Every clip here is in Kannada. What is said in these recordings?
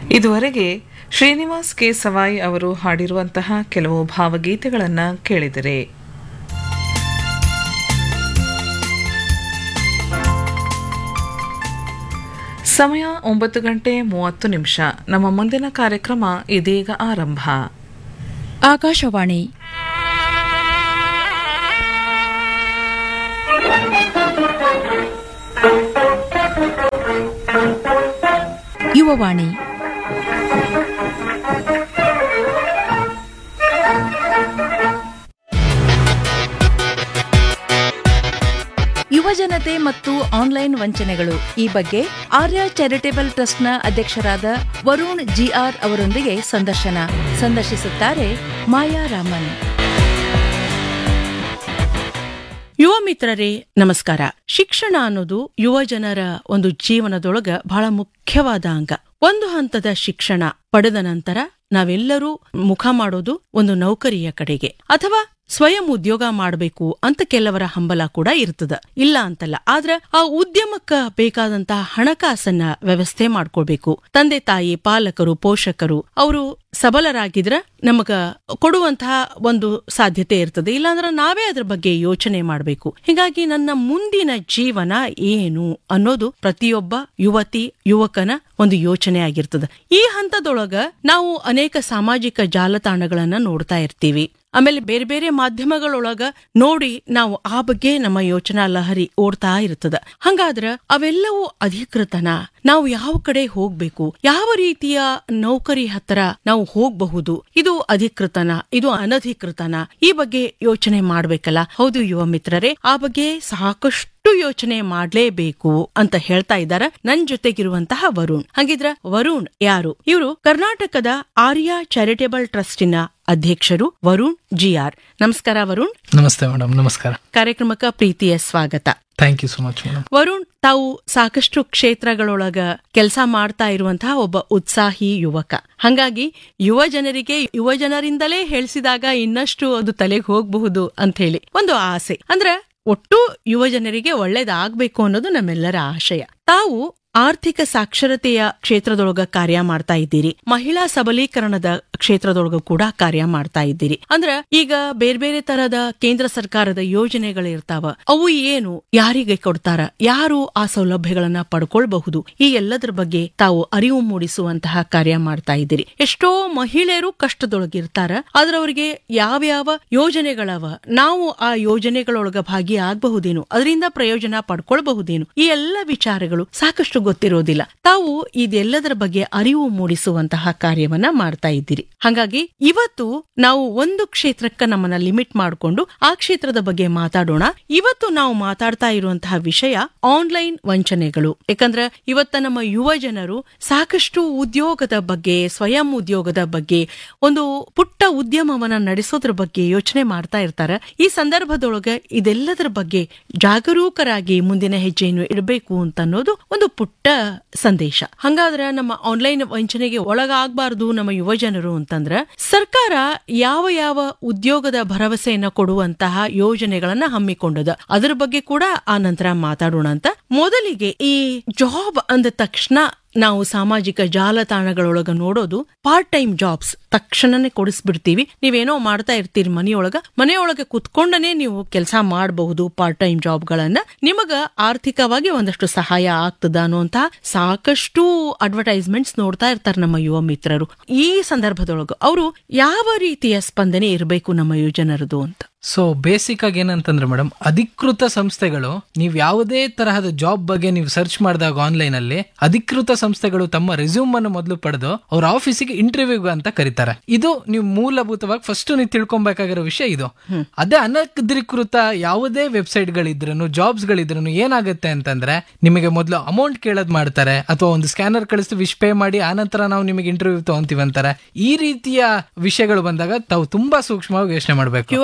ಇದುವರೆಗೆ ಶ್ರೀನಿವಾಸ್ ಕೆ ಸವಾಯ್ ಅವರು ಹಾಡಿರುವಂತಹ ಕೆಲವು ಭಾವಗೀತೆಗಳನ್ನು ಕೇಳಿದರೆ ಸಮಯ ಒಂಬತ್ತು ಗಂಟೆ ಮೂವತ್ತು ನಿಮಿಷ ನಮ್ಮ ಮುಂದಿನ ಕಾರ್ಯಕ್ರಮ ಇದೀಗ ಆರಂಭ ಆಕಾಶವಾಣಿ ಯುವವಾಣಿ ಯುವಜನತೆ ಮತ್ತು ಆನ್ಲೈನ್ ವಂಚನೆಗಳು ಈ ಬಗ್ಗೆ ಆರ್ಯ ಚಾರಿಟೇಬಲ್ ಟ್ರಸ್ಟ್ನ ಅಧ್ಯಕ್ಷರಾದ ವರುಣ್ ಜಿಆರ್ ಅವರೊಂದಿಗೆ ಸಂದರ್ಶನ ಸಂದರ್ಶಿಸುತ್ತಾರೆ ಮಾಯಾ ರಾಮನ್ ಯುವ ಮಿತ್ರರೇ ನಮಸ್ಕಾರ ಶಿಕ್ಷಣ ಅನ್ನೋದು ಯುವ ಜನರ ಒಂದು ಜೀವನದೊಳಗ ಬಹಳ ಮುಖ್ಯವಾದ ಅಂಗ ಒಂದು ಹಂತದ ಶಿಕ್ಷಣ ಪಡೆದ ನಂತರ ನಾವೆಲ್ಲರೂ ಮುಖ ಮಾಡೋದು ಒಂದು ನೌಕರಿಯ ಕಡೆಗೆ ಅಥವಾ ಸ್ವಯಂ ಉದ್ಯೋಗ ಮಾಡಬೇಕು ಅಂತ ಕೆಲವರ ಹಂಬಲ ಕೂಡ ಇರ್ತದ ಇಲ್ಲ ಅಂತಲ್ಲ ಆದ್ರ ಆ ಉದ್ಯಮಕ್ಕ ಬೇಕಾದಂತಹ ಹಣಕಾಸನ್ನ ವ್ಯವಸ್ಥೆ ಮಾಡ್ಕೊಳ್ಬೇಕು ತಂದೆ ತಾಯಿ ಪಾಲಕರು ಪೋಷಕರು ಅವರು ಸಬಲರಾಗಿದ್ರ ನಮಗ ಕೊಡುವಂತಹ ಒಂದು ಸಾಧ್ಯತೆ ಇರ್ತದೆ ಇಲ್ಲಾಂದ್ರೆ ನಾವೇ ಅದ್ರ ಬಗ್ಗೆ ಯೋಚನೆ ಮಾಡಬೇಕು ಹೀಗಾಗಿ ನನ್ನ ಮುಂದಿನ ಜೀವನ ಏನು ಅನ್ನೋದು ಪ್ರತಿಯೊಬ್ಬ ಯುವತಿ ಯುವಕನ ಒಂದು ಯೋಚನೆ ಆಗಿರ್ತದ ಈ ಹಂತದೊಳಗ ನಾವು ಅನೇಕ ಸಾಮಾಜಿಕ ಜಾಲತಾಣಗಳನ್ನ ನೋಡ್ತಾ ಇರ್ತೀವಿ ಆಮೇಲೆ ಬೇರೆ ಬೇರೆ ಮಾಧ್ಯಮಗಳೊಳಗ ನೋಡಿ ನಾವು ಆ ಬಗ್ಗೆ ನಮ್ಮ ಯೋಚನಾ ಲಹರಿ ಓಡ್ತಾ ಇರ್ತದ ಹಂಗಾದ್ರ ಅವೆಲ್ಲವೂ ಅಧಿಕೃತನ ನಾವು ಯಾವ ಕಡೆ ಹೋಗ್ಬೇಕು ಯಾವ ರೀತಿಯ ನೌಕರಿ ಹತ್ರ ನಾವು ಹೋಗಬಹುದು ಇದು ಅಧಿಕೃತನ ಇದು ಅನಧಿಕೃತನ ಈ ಬಗ್ಗೆ ಯೋಚನೆ ಮಾಡ್ಬೇಕಲ್ಲ ಹೌದು ಯುವ ಮಿತ್ರರೇ ಆ ಬಗ್ಗೆ ಸಾಕಷ್ಟು ಯೋಚನೆ ಮಾಡ್ಲೇಬೇಕು ಅಂತ ಹೇಳ್ತಾ ಇದ್ದಾರ ನನ್ ಜೊತೆಗಿರುವಂತಹ ವರುಣ್ ಹಾಗಿದ್ರ ವರುಣ್ ಯಾರು ಇವರು ಕರ್ನಾಟಕದ ಆರ್ಯ ಚಾರಿಟೇಬಲ್ ಟ್ರಸ್ಟಿನ ಅಧ್ಯಕ್ಷರು ವರುಣ್ ಜಿಆರ್ ನಮಸ್ಕಾರ ವರುಣ್ ನಮಸ್ತೆ ಮೇಡಮ್ ನಮಸ್ಕಾರ ಕಾರ್ಯಕ್ರಮಕ್ಕೆ ಪ್ರೀತಿಯ ಸ್ವಾಗತ thank you so much madam Varun ತಾವು ಸಾಕಷ್ಟು ಕ್ಷೇತ್ರಗಳೊಳಗ ಕೆಲಸ ಮಾಡ್ತಾ ಇರುವಂತಹ ಒಬ್ಬ ಉತ್ಸಾಹಿ ಯುವಕ ಹಂಗಾಗಿ ಯುವ ಜನರಿಗೆ ಯುವ ಜನರಿಂದಲೇ ಹೇಳಿಸಿದಾಗ ಇನ್ನಷ್ಟು ಅದು ತಲೆಗೆ ಹೋಗಬಹುದು ಅಂತ ಹೇಳಿ ಒಂದು ಆಸೆ ಅಂದ್ರೆ ಒಟ್ಟು ಯುವ ಜನರಿಗೆ ಒಳ್ಳೇದಾಗ್ಬೇಕು ಅನ್ನೋದು ನಮ್ಮೆಲ್ಲರ ಆಶಯ ತಾವು ಆರ್ಥಿಕ ಸಾಕ್ಷರತೆಯ ಕ್ಷೇತ್ರದೊಳಗ ಕಾರ್ಯ ಮಾಡ್ತಾ ಇದ್ದೀರಿ ಮಹಿಳಾ ಸಬಲೀಕರಣದ ಕ್ಷೇತ್ರದೊಳಗ ಕೂಡ ಕಾರ್ಯ ಮಾಡ್ತಾ ಇದ್ದೀರಿ ಅಂದ್ರ ಈಗ ಬೇರೆ ಬೇರೆ ತರಹದ ಕೇಂದ್ರ ಸರ್ಕಾರದ ಯೋಜನೆಗಳಿರ್ತಾವ ಅವು ಏನು ಯಾರಿಗೆ ಕೊಡ್ತಾರ ಯಾರು ಆ ಸೌಲಭ್ಯಗಳನ್ನ ಪಡ್ಕೊಳ್ಬಹುದು ಈ ಎಲ್ಲದರ ಬಗ್ಗೆ ತಾವು ಅರಿವು ಮೂಡಿಸುವಂತಹ ಕಾರ್ಯ ಮಾಡ್ತಾ ಇದ್ದೀರಿ ಎಷ್ಟೋ ಮಹಿಳೆಯರು ಕಷ್ಟದೊಳಗಿರ್ತಾರ ಆದ್ರೆ ಅವರಿಗೆ ಯಾವ್ಯಾವ ಯೋಜನೆಗಳವ ನಾವು ಆ ಯೋಜನೆಗಳೊಳಗ ಭಾಗಿಯಾಗಬಹುದೇನು ಅದರಿಂದ ಪ್ರಯೋಜನ ಪಡ್ಕೊಳ್ಬಹುದೇನು ಈ ಎಲ್ಲ ವಿಚಾರಗಳು ಸಾಕಷ್ಟು ಗೊತ್ತಿರೋದಿಲ್ಲ ತಾವು ಇದೆಲ್ಲದರ ಬಗ್ಗೆ ಅರಿವು ಮೂಡಿಸುವಂತಹ ಕಾರ್ಯವನ್ನ ಮಾಡ್ತಾ ಇದ್ದೀರಿ ಹಾಗಾಗಿ ಇವತ್ತು ನಾವು ಒಂದು ಕ್ಷೇತ್ರಕ್ಕ ನಮ್ಮನ್ನ ಲಿಮಿಟ್ ಮಾಡಿಕೊಂಡು ಆ ಕ್ಷೇತ್ರದ ಬಗ್ಗೆ ಮಾತಾಡೋಣ ಇವತ್ತು ನಾವು ಮಾತಾಡ್ತಾ ಇರುವಂತಹ ವಿಷಯ ಆನ್ಲೈನ್ ವಂಚನೆಗಳು ಯಾಕಂದ್ರೆ ಇವತ್ತ ನಮ್ಮ ಯುವ ಜನರು ಸಾಕಷ್ಟು ಉದ್ಯೋಗದ ಬಗ್ಗೆ ಸ್ವಯಂ ಉದ್ಯೋಗದ ಬಗ್ಗೆ ಒಂದು ಪುಟ್ಟ ಉದ್ಯಮವನ್ನ ನಡೆಸೋದ್ರ ಬಗ್ಗೆ ಯೋಚನೆ ಮಾಡ್ತಾ ಇರ್ತಾರೆ ಈ ಸಂದರ್ಭದೊಳಗ ಇದೆಲ್ಲದರ ಬಗ್ಗೆ ಜಾಗರೂಕರಾಗಿ ಮುಂದಿನ ಹೆಜ್ಜೆಯನ್ನು ಇಡಬೇಕು ಅಂತ ಅನ್ನೋದು ಒಂದು ಪುಟ್ಟ ಸಂದೇಶ ಹಂಗಾದ್ರ ನಮ್ಮ ಆನ್ಲೈನ್ ವಂಚನೆಗೆ ಒಳಗಾಗಬಾರದು ನಮ್ಮ ಯುವ ಜನರು ಅಂತಂದ್ರ ಸರ್ಕಾರ ಯಾವ ಯಾವ ಉದ್ಯೋಗದ ಭರವಸೆಯನ್ನ ಕೊಡುವಂತಹ ಯೋಜನೆಗಳನ್ನ ಹಮ್ಮಿಕೊಂಡದ ಅದರ ಬಗ್ಗೆ ಕೂಡ ಆ ನಂತರ ಮಾತಾಡೋಣ ಅಂತ ಮೊದಲಿಗೆ ಈ ಜಾಬ್ ಅಂದ ತಕ್ಷಣ ನಾವು ಸಾಮಾಜಿಕ ಜಾಲತಾಣಗಳೊಳಗ ನೋಡೋದು ಪಾರ್ಟ್ ಟೈಮ್ ಜಾಬ್ಸ್ ತಕ್ಷಣನೇ ಕೊಡಿಸ್ಬಿಡ್ತೀವಿ ನೀವೇನೋ ಮಾಡ್ತಾ ಇರ್ತೀರಿ ಮನೆಯೊಳಗ ಮನೆಯೊಳಗೆ ಕುತ್ಕೊಂಡನೆ ನೀವು ಕೆಲಸ ಮಾಡಬಹುದು ಪಾರ್ಟ್ ಟೈಮ್ ಜಾಬ್ಗಳನ್ನ ನಿಮಗ ಆರ್ಥಿಕವಾಗಿ ಒಂದಷ್ಟು ಸಹಾಯ ಆಗ್ತದ ಅನ್ನುವಂತಹ ಸಾಕಷ್ಟು ಅಡ್ವರ್ಟೈಸ್ಮೆಂಟ್ಸ್ ನೋಡ್ತಾ ಇರ್ತಾರೆ ನಮ್ಮ ಯುವ ಮಿತ್ರರು ಈ ಸಂದರ್ಭದೊಳಗ ಅವರು ಯಾವ ರೀತಿಯ ಸ್ಪಂದನೆ ಇರಬೇಕು ನಮ್ಮ ಯುವಜನರದು ಅಂತ ಸೊ ಬೇಸಿಕ್ ಆಗಿ ಏನಂತಂದ್ರೆ ಮೇಡಮ್ ಅಧಿಕೃತ ಸಂಸ್ಥೆಗಳು ನೀವು ಯಾವುದೇ ತರಹದ ಜಾಬ್ ಬಗ್ಗೆ ನೀವು ಸರ್ಚ್ ಮಾಡಿದಾಗ ಆನ್ಲೈನ್ ಅಲ್ಲಿ ಅಧಿಕೃತ ಸಂಸ್ಥೆಗಳು ತಮ್ಮ ರೆಸ್ಯೂಮ್ ಅನ್ನು ಮೊದಲು ಪಡೆದು ಅವ್ರ ಆಫೀಸಿಗೆ ಇಂಟರ್ವ್ಯೂಗೆ ಅಂತ ಕರೀತಾರೆ ಇದು ನೀವು ಮೂಲಭೂತವಾಗಿ ಫಸ್ಟ್ ನೀವು ತಿಳ್ಕೊಬೇಕಾಗಿರೋ ವಿಷಯ ಇದು ಅದೇ ಅನಧಿಕೃತ ಯಾವುದೇ ವೆಬ್ಸೈಟ್ ಗಳಿದ್ರು ಜಾಬ್ಸ್ ಗಳಿದ್ರು ಏನಾಗುತ್ತೆ ಅಂತಂದ್ರೆ ನಿಮಗೆ ಮೊದಲು ಅಮೌಂಟ್ ಕೇಳೋದ್ ಮಾಡ್ತಾರೆ ಅಥವಾ ಒಂದು ಸ್ಕ್ಯಾನರ್ ಕಳಿಸಿ ವಿಶ್ ಪೇ ಮಾಡಿ ಆನಂತರ ನಾವು ನಿಮಗೆ ಇಂಟರ್ವ್ಯೂ ತಗೊಂತೀವಿ ಅಂತಾರೆ ಈ ರೀತಿಯ ವಿಷಯಗಳು ಬಂದಾಗ ತಾವು ತುಂಬಾ ಸೂಕ್ಷ್ಮವಾಗಿ ಯೋಚನೆ ಮಾಡಬೇಕು ಕ್ಯೂ ಆರ್ ಕೋಡ್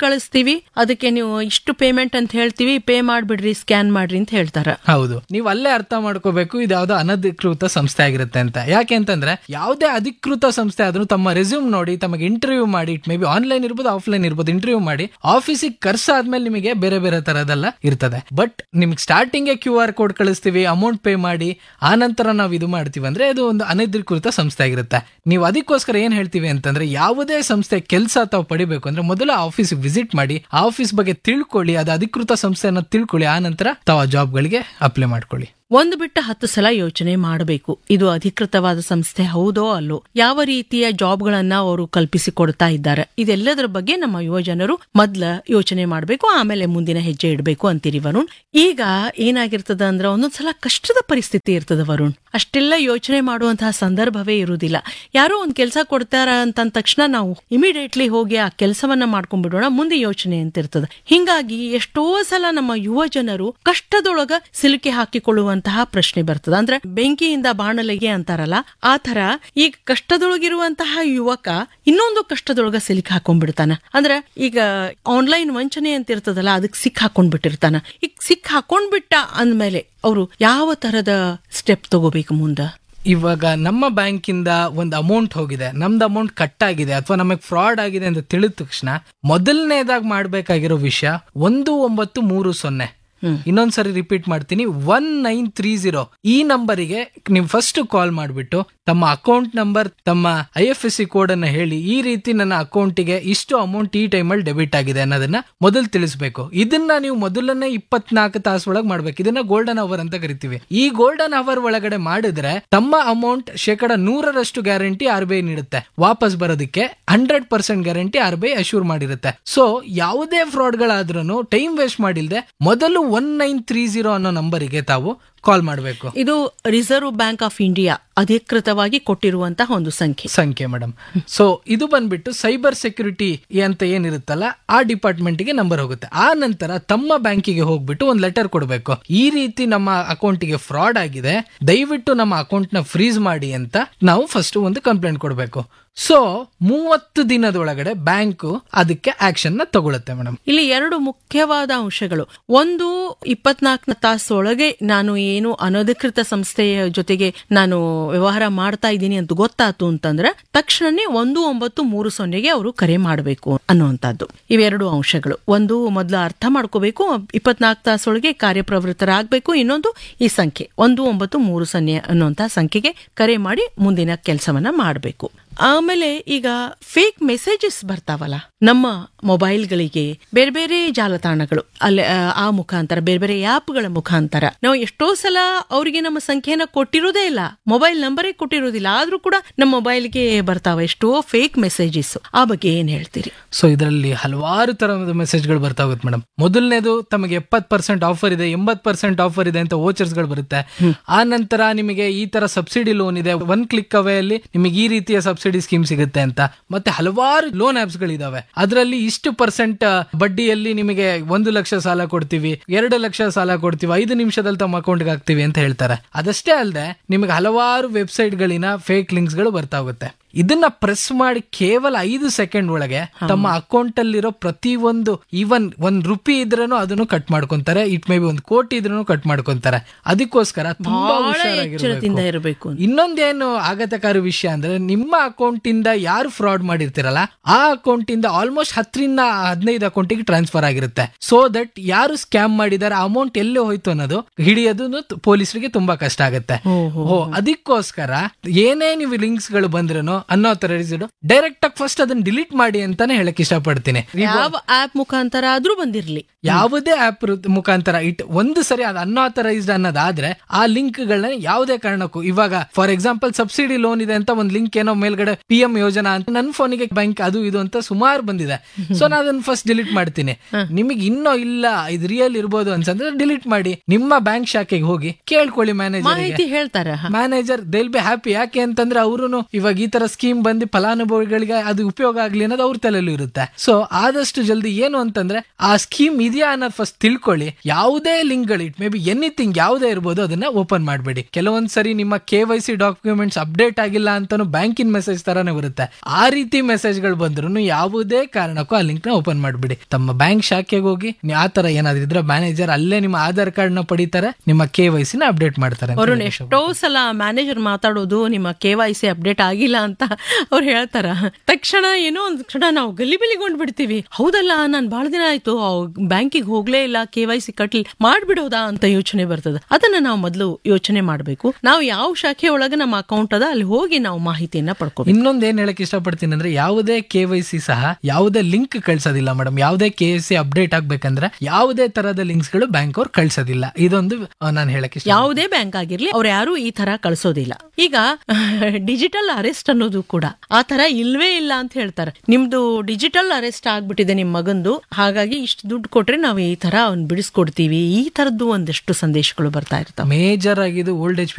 ಕಳಿಸ್ತೀವಿ ಅದಕ್ಕೆ ನೀವು ಇಷ್ಟು ಪೇಮೆಂಟ್ ಅಂತ ಹೇಳ್ತೀವಿ ಪೇ ಮಾಡ್ಬಿಡ್ರಿ ಸ್ಕ್ಯಾನ್ ಮಾಡ್ರಿ ಅಂತ ಹೇಳ್ತಾರ ಹೌದು ನೀವು ಅಲ್ಲೇ ಅರ್ಥ ಮಾಡ್ಕೋಬೇಕು ಇದು ಯಾವ್ದೋ ಅನಧಿಕೃತ ಸಂಸ್ಥೆ ಆಗಿರುತ್ತೆ ಅಂತ ಯಾಕೆ ಅಂತಂದ್ರೆ ಯಾವುದೇ ಅಧಿಕೃತ ಸಂಸ್ಥೆ ಆದ್ರೂ ತಮ್ಮ ರೆಸ್ಯೂಮ್ ನೋಡಿ ತಮಗೆ ಇಂಟರ್ವ್ಯೂ ಮಾಡಿ ಇಟ್ ಮೇ ಬಿ ಆನ್ಲೈನ್ ಇರ್ಬೋದು ಆಫ್ಲೈನ್ ಇರ್ಬೋದು ಇಂಟರ್ವ್ಯೂ ಮಾಡಿ ಆಫೀಸಿಗೆ ಕರ್ಸಾದ್ಮೇಲೆ ನಿಮಗೆ ಬೇರೆ ಬೇರೆ ತರದೆಲ್ಲ ಇರ್ತದೆ ಬಟ್ ನಿಮ್ಗೆ ಸ್ಟಾರ್ಟಿಂಗ್ ಕ್ಯೂ ಆರ್ ಕೋಡ್ ಕಳಿಸ್ತೀವಿ ಅಮೌಂಟ್ ಪೇ ಮಾಡಿ ಆ ನಂತರ ನಾವು ಇದು ಮಾಡ್ತೀವಿ ಅಂದ್ರೆ ಅದು ಒಂದು ಅನಧಿಕೃತ ಸಂಸ್ಥೆ ಆಗಿರುತ್ತೆ ನೀವು ಅದಕ್ಕೋಸ್ಕರ ಏನ್ ಹೇಳ್ತೀವಿ ಅಂತಂದ್ರೆ ಯಾವುದೇ ಸಂಸ್ಥೆ ಕೆಲಸ ತಾವು ಪಡಿಬೇಕು ಅಂದ್ರೆ ಮೊದಲು ಆಫೀಸ್ ವಿಸಿಟ್ ಮಾಡಿ ಆ ಆಫೀಸ್ ಬಗ್ಗೆ ತಿಳ್ಕೊಳ್ಳಿ ಅದು ಅಧಿಕೃತ ಸಂಸ್ಥೆ ಅನ್ನೋದು ತಿಳ್ಕೊಳ್ಳಿ ಆ ನಂತರ ತಾವು ಆ ಜಾಬ್ಗಳಿಗೆ ಅಪ್ಲೈ ಮಾಡ್ಕೊಳ್ಳಿ ಒಂದು ಬಿಟ್ಟ ಹತ್ತು ಸಲ ಯೋಚನೆ ಮಾಡಬೇಕು ಇದು ಅಧಿಕೃತವಾದ ಸಂಸ್ಥೆ ಹೌದೋ ಅಲ್ಲೋ ಯಾವ ರೀತಿಯ ಜಾಬ್ಗಳನ್ನ ಅವರು ಕಲ್ಪಿಸಿ ಕೊಡ್ತಾ ಇದ್ದಾರೆ ಇದೆಲ್ಲದರ ಬಗ್ಗೆ ನಮ್ಮ ಯುವ ಜನರು ಮೊದ್ಲ ಯೋಚನೆ ಮಾಡಬೇಕು ಆಮೇಲೆ ಮುಂದಿನ ಹೆಜ್ಜೆ ಇಡಬೇಕು ಅಂತೀರಿ ವರುಣ್ ಈಗ ಏನಾಗಿರ್ತದ ಅಂದ್ರೆ ಒಂದೊಂದ್ಸಲ ಕಷ್ಟದ ಪರಿಸ್ಥಿತಿ ಇರ್ತದ ವರುಣ್ ಅಷ್ಟೆಲ್ಲ ಯೋಚನೆ ಮಾಡುವಂತಹ ಸಂದರ್ಭವೇ ಇರುವುದಿಲ್ಲ ಯಾರೋ ಒಂದ್ ಕೆಲಸ ಕೊಡ್ತಾರ ಅಂತ ತಕ್ಷಣ ನಾವು ಇಮಿಡಿಯೇಟ್ಲಿ ಹೋಗಿ ಆ ಕೆಲಸವನ್ನ ಮಾಡ್ಕೊಂಡ್ಬಿಡೋಣ ಮುಂದೆ ಯೋಚನೆ ಅಂತ ಇರ್ತದ ಹಿಂಗಾಗಿ ಎಷ್ಟೋ ಸಲ ನಮ್ಮ ಯುವ ಜನರು ಕಷ್ಟದೊಳಗ ಸಿಲುಕಿ ಹಾಕಿಕೊಳ್ಳುವಂತಹ ಪ್ರಶ್ನೆ ಬರ್ತದ ಅಂದ್ರೆ ಬೆಂಕಿಯಿಂದ ಬಾಣಲೆಗೆ ಅಂತಾರಲ್ಲ ಆ ತರ ಈಗ ಕಷ್ಟದೊಳಗಿರುವಂತಹ ಯುವಕ ಇನ್ನೊಂದು ಕಷ್ಟದೊಳಗ ಸಿಲುಕಿ ಹಾಕೊಂಡ್ಬಿಡ್ತಾನ ಅಂದ್ರ ಈಗ ಆನ್ಲೈನ್ ವಂಚನೆ ಅಂತ ಇರ್ತದಲ್ಲ ಅದಕ್ಕೆ ಸಿಕ್ ಹಾಕೊಂಡ್ಬಿಟ್ಟಿರ್ತಾನ ಈಗ ಸಿಕ್ ಹಾಕೊಂಡ್ಬಿಟ್ಟ ಅಂದ್ಮೇಲೆ ಅವರು ಯಾವ ತರದ ಸ್ಟೆಪ್ ತಗೋಬೇಕು ಮುಂದ ಇವಾಗ ನಮ್ಮ ಬ್ಯಾಂಕಿಂದ ಒಂದು ಅಮೌಂಟ್ ಹೋಗಿದೆ ನಮ್ದು ಅಮೌಂಟ್ ಕಟ್ ಆಗಿದೆ ಅಥವಾ ನಮಗೆ ಫ್ರಾಡ್ ಆಗಿದೆ ಅಂತ ತಿಳಿದ ತಕ್ಷಣ ಮೊದಲನೇದಾಗಿ ಮಾಡ್ಬೇಕಾಗಿರೋ ವಿಷಯ ಒಂದು ಒಂಬತ್ತು ಮೂರು ಸೊನ್ನೆ ಇನ್ನೊಂದ್ಸರಿ ರಿಪೀಟ್ ಮಾಡ್ತೀನಿ ಒನ್ ನೈನ್ ತ್ರೀ ಜೀರೋ ಈ ನಂಬರಿಗೆ ನೀವು ಫಸ್ಟ್ ಕಾಲ್ ಮಾಡಿಬಿಟ್ಟು ತಮ್ಮ ಅಕೌಂಟ್ ನಂಬರ್ ತಮ್ಮ I F S C code ಅನ್ನ ಹೇಳಿ ಈ ರೀತಿ ನನ್ನ ಅಕೌಂಟಿಗೆ ಇಷ್ಟು ಅಮೌಂಟ್ ಈ ಟೈಮಲ್ಲಿ ಡೆಬಿಟ್ ಆಗಿದೆ ಅನ್ನೋದನ್ನ ಮೊದಲು ತಿಳಿಸ್ಬೇಕು ಇದನ್ನ ನೀವು ಮೊದಲನೇ ಇಪ್ಪತ್ನಾಲ್ಕು ತಾಸು ಒಳಗೆ ಮಾಡ್ಬೇಕು ಇದನ್ನ ಗೋಲ್ಡನ್ ಅವರ್ ಅಂತ ಕರಿತೀವಿ ಈ ಗೋಲ್ಡನ್ ಅವರ್ ಒಳಗಡೆ ಮಾಡಿದ್ರೆ ತಮ್ಮ ಅಮೌಂಟ್ ಶೇಕಡ ನೂರರಷ್ಟು ಗ್ಯಾರಂಟಿ ಆರ್ ಬಿ ಐ ನೀಡುತ್ತೆ ವಾಪಸ್ ಬರೋದಕ್ಕೆ hundred percent guarantee R B I assure ಮಾಡಿರುತ್ತೆ ಸೊ ಯಾವುದೇ ಫ್ರಾಡ್ ಗಳಾದ್ರೂ ಟೈಮ್ ವೇಸ್ಟ್ ಮಾಡಿಲ್ದೆ ಮೊದಲು ಒನ್ ನೈನ್ ತ್ರೀ ಜೀರೋ ಅನ್ನೋ ನಂಬರಿಗೆ ತಾವು ಕಾಲ್ ಮಾಡಬೇಕು ಇದು ರಿಸರ್ವ್ ಬ್ಯಾಂಕ್ ಆಫ್ ಇಂಡಿಯಾ ಅಧಿಕೃತವಾಗಿ ಕೊಟ್ಟಿರುವಂತಹ ಒಂದು ಸಂಖ್ಯೆ ಸಂಖ್ಯೆ ಮೇಡಮ್ ಸೊ ಇದು ಬಂದ್ಬಿಟ್ಟು ಸೈಬರ್ ಸೆಕ್ಯೂರಿಟಿ ಅಂತ ಏನಿರುತ್ತಲ್ಲ ಆ ಡಿಪಾರ್ಟ್ಮೆಂಟ್ಗೆ ನಂಬರ್ ಹೋಗುತ್ತೆ ಆ ನಂತರ ತಮ್ಮ ಬ್ಯಾಂಕಿಗೆ ಹೋಗ್ಬಿಟ್ಟು ಒಂದು ಲೆಟರ್ ಕೊಡಬೇಕು ಈ ರೀತಿ ನಮ್ಮ ಅಕೌಂಟಿಗೆ ಫ್ರಾಡ್ ಆಗಿದೆ ದಯವಿಟ್ಟು ನಮ್ಮ ಅಕೌಂಟ್ ನ ಫ್ರೀಸ್ ಮಾಡಿ ಅಂತ ನಾವು ಫಸ್ಟ್ ಒಂದು ಕಂಪ್ಲೇಂಟ್ ಕೊಡಬೇಕು ಸೊ ಮೂವತ್ತು ದಿನದೊಳಗಡೆ ಬ್ಯಾಂಕು ಅದಕ್ಕೆ ಆಕ್ಷನ್ ನ ತಗೊಳುತ್ತೆ ಮೇಡಮ್ ಇಲ್ಲಿ ಎರಡು ಮುಖ್ಯವಾದ ಅಂಶಗಳು ಒಂದು ಇಪ್ಪತ್ನಾಲ್ಕನ ತಾಸೊಳಗೆ ನಾನು ಏನು ಅನಧಿಕೃತ ಸಂಸ್ಥೆಯ ಜೊತೆಗೆ ನಾನು ವ್ಯವಹಾರ ಮಾಡ್ತಾ ಇದ್ದೀನಿ ಅಂತ ಗೊತ್ತಾತು ಅಂತಂದ್ರೆ ತಕ್ಷಣನೇ ಒಂದು ಒಂಬತ್ತು ಮೂರು ಸೊನ್ನೆಗೆ ಅವರು ಕರೆ ಮಾಡಬೇಕು ಅನ್ನುವಂಥದ್ದು ಇವೆರಡು ಅಂಶಗಳು ಒಂದು ಮೊದಲು ಅರ್ಥ ಮಾಡ್ಕೋಬೇಕು ಇಪ್ಪತ್ನಾಲ್ಕು ತಾಸೊಳಗೆ ಕಾರ್ಯಪ್ರವೃತ್ತರಾಗಬೇಕು ಇನ್ನೊಂದು ಈ ಸಂಖ್ಯೆ ಒಂದು ಒಂಬತ್ತು ಮೂರು ಸೊನ್ನೆ ಅನ್ನುವಂಥ ಸಂಖ್ಯೆಗೆ ಕರೆ ಮಾಡಿ ಮುಂದಿನ ಕೆಲಸವನ್ನ ಮಾಡಬೇಕು ಆಮೇಲೆ ಈಗ ಫೇಕ್ ಮೆಸೇಜಸ್ ಬರ್ತಾವಲ್ಲ ನಮ್ಮ ಮೊಬೈಲ್ಗಳಿಗೆ ಬೇರೆ ಬೇರೆ ಜಾಲತಾಣಗಳು ಅಲ್ಲಿ ಆ, ಆ ಮುಖಾಂತರ ಬೇರೆ ಬೇರೆ ಆ್ಯಪ್ಗಳ ಮುಖಾಂತರ ನಾವು ಎಷ್ಟೋ ಸಲ ಅವರಿಗೆ ನಮ್ಮ ಸಂಖ್ಯೆನ ಕೊಟ್ಟಿರೋದೇ ಇಲ್ಲ ಮೊಬೈಲ್ ನಂಬರೇ ಕೊಟ್ಟಿರೋದಿಲ್ಲ ಆದ್ರೂ ಕೂಡ ನಮ್ಮ ಮೊಬೈಲ್ಗೆ ಬರ್ತಾವ ಎಷ್ಟೋ ಫೇಕ್ ಮೆಸೇಜಸ್ ಆ ಬಗ್ಗೆ ಏನ್ ಹೇಳ್ತೀರಿ ಸೊ ಇದರಲ್ಲಿ ಹಲವಾರು ತರಹದ ಮೆಸೇಜ್ಗಳು ಬರ್ತಾ ಹೋಗುತ್ತೆ ಮೇಡಮ್ ಮೊದಲನೇದು ತಮಗೆ ಎಪ್ಪತ್ ಪರ್ಸೆಂಟ್ ಆಫರ್ ಇದೆ ಎಂಬತ್ ಪರ್ಸೆಂಟ್ ಆಫರ್ ಇದೆ ಅಂತ ವೋಚರ್ಸ್ ಗಳು ಬರುತ್ತೆ ಆ ನಂತರ ನಿಮಗೆ ಈ ತರ ಸಬ್ಸಿಡಿ ಲೋನ್ ಇದೆ ಒನ್ ಕ್ಲಿಕ್ ಅವೇ ಅಲ್ಲಿ ನಿಮಗೆ ಈ ರೀತಿಯ ಸಬ್ಸಿಡಿ ಸ್ಕೀಮ್ ಸಿಗುತ್ತೆ ಅಂತ ಮತ್ತೆ ಹಲವಾರು ಲೋನ್ ಆಪ್ಸ್ ಗಳಿದಾವೆ ಅದರಲ್ಲಿ ಇಷ್ಟು ಪರ್ಸೆಂಟ್ ಬಡ್ಡಿಯಲ್ಲಿ ನಿಮಗೆ ಒಂದು ಲಕ್ಷ ಸಾಲ ಕೊಡ್ತೀವಿ ಎರಡು ಲಕ್ಷ ಸಾಲ ಕೊಡ್ತೀವಿ ಐದು ನಿಮಿಷದಲ್ಲಿ ತಮ್ಮ ಅಕೌಂಟ್ಗೆ ಹಾಕ್ತೀವಿ ಅಂತ ಹೇಳ್ತಾರೆ ಅದಷ್ಟೇ ಅಲ್ಲದೆ ನಿಮಗೆ ಹಲವಾರು ವೆಬ್ಸೈಟ್ ಗಳಿನ ಫೇಕ್ ಲಿಂಕ್ಸ್ ಗಳು ಬರ್ತಾ ಹೋಗುತ್ತೆ ಇದನ್ನ ಪ್ರೆಸ್ ಮಾಡಿ ಕೇವಲ ಐದು ಸೆಕೆಂಡ್ ಒಳಗೆ ತಮ್ಮ ಅಕೌಂಟ್ ಅಲ್ಲಿರೋ ಪ್ರತಿ ಒಂದು ಈವನ್ ಒಂದ್ ರುಪಿ ಇದ್ರೂ ಅದನ್ನು ಕಟ್ ಮಾಡ್ಕೊಂತಾರೆ ಇಟ್ ಮೇ ಬಿ ಒಂದ್ ಕೋಟಿ ಇದ್ರೂ ಕಟ್ ಮಾಡ್ಕೊಂತಾರೆ ಅದಕ್ಕೋಸ್ಕರ ತುಂಬಾ ಬಹಳ ಎಚ್ಚರದಿಂದ ಹುಷಾರಾಗಿರ್ಬೇಕು ಇರಬೇಕು ಇನ್ನೊಂದೇನು ಆಘಾತಕಾರಿ ವಿಷಯ ಅಂದ್ರೆ ನಿಮ್ಮ ಅಕೌಂಟ್ ಇಂದ ಯಾರು ಫ್ರಾಡ್ ಮಾಡಿರ್ತಿರಲ್ಲ ಆ ಅಕೌಂಟ್ ಇಂದ ಆಲ್ಮೋಸ್ಟ್ ಹತ್ತರಿಂದ ಹದಿನೈದು ಅಕೌಂಟಿಗೆ ಟ್ರಾನ್ಸ್ಫರ್ ಆಗಿರುತ್ತೆ ಸೊ ದಟ್ ಯಾರು ಸ್ಕ್ಯಾಮ್ ಮಾಡಿದಾರೆ ಅಮೌಂಟ್ ಎಲ್ಲೇ ಹೋಯ್ತು ಅನ್ನೋದು ಹಿಡಿಯೋದು ಪೊಲೀಸರಿಗೆ ತುಂಬಾ ಕಷ್ಟ ಆಗುತ್ತೆ ಓ ಅದಕ್ಕೋಸ್ಕರ ಏನೇ ನೀವು ಲಿಂಕ್ಸ್ ಗಳು ಬಂದ್ರೂ ಅನ್ಆಥರೈಸ್ಡ್ ಡೈರೆಕ್ಟ್ ಆಗಿ ಫಸ್ಟ್ ಅದನ್ನ ಡಿಲೀಟ್ ಮಾಡಿ ಅಂತಾನೆ ಹೇಳಕ್ ಇಷ್ಟಪಡ್ತೀನಿ ಯಾವ ಆಪ್ ಮುಖಾಂತರ ಆದ್ರೂ ಬಂದಿರ್ಲಿ ಯಾವುದೇ ಆಪ್ ಮುಖಾಂತರ ಇಟ್ ಒಂದು ಸರಿ ಅದು ಅನ್ಆಥರೈಸ್ಡ್ ಅನ್ನೋದಾದ್ರೆ ಆ ಲಿಂಕ್ ಗಳನ್ನ ಯಾವುದೇ ಕಾರಣಕ್ಕೂ ಇವಾಗ ಫಾರ್ ಎಕ್ಸಾಂಪಲ್ ಸಬ್ಸಿಡಿ ಲೋನ್ ಇದೆ ಅಂತ ಒಂದ್ ಲಿಂಕ್ ಏನೋ ಮೇಲ್ಗಡೆ ಪಿ ಎಂ ಯೋಜನಾ ಅಂತ ನನ್ನ ಫೋನಿಗೆ ಬ್ಯಾಂಕ್ ಅದು ಇದು ಅಂತ ಸುಮಾರು ಬಂದಿದೆ ಸೊ ನಾನು ಅದನ್ನ ಫಸ್ಟ್ ಡಿಲೀಟ್ ಮಾಡ್ತೀನಿ ನಿಮಗೆ ಇನ್ನೂ ಇಲ್ಲ ಇದು ರಿಯಲ್ ಇರ್ಬೋದು ಅನ್ಸಂದ್ರೆ ಡಿಲೀಟ್ ಮಾಡಿ ನಿಮ್ಮ ಬ್ಯಾಂಕ್ ಶಾಖೆಗೆ ಹೋಗಿ ಕೇಳ್ಕೊಳ್ಳಿ ಮ್ಯಾನೇಜರ್ ಮಾಹಿತಿ ಹೇಳ್ತಾರ ಮ್ಯಾನೇಜರ್ ದೇಲ್ ಬಿ ಹ್ಯಾಪಿ ಯಾಕೆ ಅಂತಂದ್ರೆ ಅವರು ಇವಾಗ ಈ ತರ ಸ್ಕೀಮ್ ಬಂದು ಫಲಾನುಭವಿಗಳಿಗೆ ಅದು ಉಪಯೋಗ ಆಗ್ಲಿ ಅನ್ನೋದು ಅವ್ರ ತಲೆಯಲ್ಲೂ ಇರುತ್ತೆ ಸೊ ಆದಷ್ಟು ಜಲ್ದಿ ಏನು ಅಂತಂದ್ರೆ ಆ ಸ್ಕೀಮ್ ಇದೆಯಾ ಅನ್ನೋದು ಫಸ್ಟ್ ತಿಳ್ಕೊಳ್ಳಿ ಯಾವುದೇ ಲಿಂಕ್ಗಳು ಇಟ್ ಮೇ ಬಿ ಎನಿಥಿಂಗ್ ಯಾವುದೇ ಇರ್ಬೋದು ಅದನ್ನ ಓಪನ್ ಮಾಡಬೇಡಿ ಕೆಲವೊಂದ್ ಸರಿ ನಿಮ್ಮ K Y C documents update ಆಗಿಲ್ಲ ಅಂತಾನು ಬ್ಯಾಂಕಿನ ಮೆಸೇಜ್ ತರಾನೇ ಬರುತ್ತೆ ಆ ರೀತಿ ಮೆಸೇಜ್ಗಳು ಬಂದ್ರು ಯಾವುದೇ ಕಾರಣಕ್ಕೂ ಆ ಲಿಂಕ್ ನ ಓಪನ್ ಮಾಡಬೇಡಿ ತಮ್ಮ ಬ್ಯಾಂಕ್ ಶಾಖೆಗೆ ಹೋಗಿ ನೀವು ಆ ತರ ಏನಾದ್ರು ಇದ್ರೆ ಮ್ಯಾನೇಜರ್ ಅಲ್ಲೇ ನಿಮ್ಮ ಆಧಾರ್ ಕಾರ್ಡ್ ನ ಪಡಿತಾರೆ ನಿಮ್ಮ ಕೆ ವೈ ಸಿ ನ ಅಪ್ಡೇಟ್ ಮಾಡ್ತಾರೆ ಅಂತ ವರುಣ್ ಹೇಳಿ ಎಷ್ಟೋ ಸಲ ಮ್ಯಾನೇಜರ್ ಮಾತಾಡೋದು ನಿಮ್ಮ ಕೆ ವೈ ಸಿ ಅಪ್ಡೇಟ್ ಆಗಿಲ್ಲ ಅಂತ ಅವ್ರು ಹೇಳ್ತಾರ ತಕ್ಷಣ ಏನೋ ಒಂದ್ ಕ್ಷಣ ನಾವು ಗಲಿಬಿಲಿಗೊಂಡ್ ಬಿಡ್ತೀವಿ ಹೌದಲ್ಲ ನಾನ್ ಬಾಳ ದಿನ ಆಯ್ತು ಬ್ಯಾಂಕಿಗೆ ಹೋಗ್ಲೇ ಇಲ್ಲ ಕೆ ವೈ ಸಿ ಕಟ್ಲಿ ಮಾಡ್ಬಿಡೋದಾ ಅಂತ ಯೋಚನೆ ಬರ್ತದ ಅದನ್ನ ನಾವು ಮೊದಲು ಯೋಚನೆ ಮಾಡ್ಬೇಕು ನಾವು ಯಾವ ಶಾಖೆ ಒಳಗೆ ನಮ್ಮ ಅಕೌಂಟ್ ಅದ ಅಲ್ಲಿ ಹೋಗಿ ನಾವು ಮಾಹಿತಿಯನ್ನ ಪಡ್ಕೋಬೇಕು ಇನ್ನೊಂದ್ ಏನ್ ಹೇಳಕ್ ಇಷ್ಟಪಡ್ತೀನಿ ಅಂದ್ರೆ ಯಾವುದೇ ಕೆ ವೈ ಸಿ ಸಹ ಯಾವುದೇ ಲಿಂಕ್ ಕಳ್ಸೋದಿಲ್ಲ ಮೇಡಮ್ ಯಾವುದೇ ಕೆ ಎಸ್ ಸಿ ಅಪ್ಡೇಟ್ ಆಗ್ಬೇಕಂದ್ರೆ ಯಾವುದೇ ತರದ ಲಿಂಕ್ಸ್ ಗಳು ಬ್ಯಾಂಕ್ ಅವ್ರು ಕಳ್ಸೋದಿಲ್ಲ ಇದೊಂದು ನಾನು ಹೇಳಕ್ ಇಷ್ಟ ಯಾವುದೇ ಬ್ಯಾಂಕ್ ಆಗಿರ್ಲಿ ಅವ್ರು ಯಾರು ಈ ತರ ಕಳ್ಸೋದಿಲ್ಲ ಈಗ ಡಿಜಿಟಲ್ ಅರೆಸ್ಟ್ ಅನ್ನೋದು ಕೂಡ ಆ ತರ ಇಲ್ವೇ ಇಲ್ಲ ಅಂತ ಹೇಳ್ತಾರೆ ನಿಮ್ದು ಡಿಜಿಟಲ್ ಅರೆಸ್ಟ್ ಆಗ್ಬಿಟ್ಟಿದೆ ನಿಮ್ ಮಗಂದು ಹಾಗಾಗಿ ಇಷ್ಟು ದುಡ್ಡು ಕೊಟ್ರೆ ನಾವು ಈ ತರ ಅವ್ನ್ ಬಿಡಿಸ್ಕೊಡ್ತೀವಿ ಈ ತರದ್ದು ಒಂದಷ್ಟು ಸಂದೇಶಗಳು ಬರ್ತಾ ಇರ್ತಾವೆ ಮೇಜರ್ ಆಗಿದ್ದು ಓಲ್ಡ್ ಏಜ್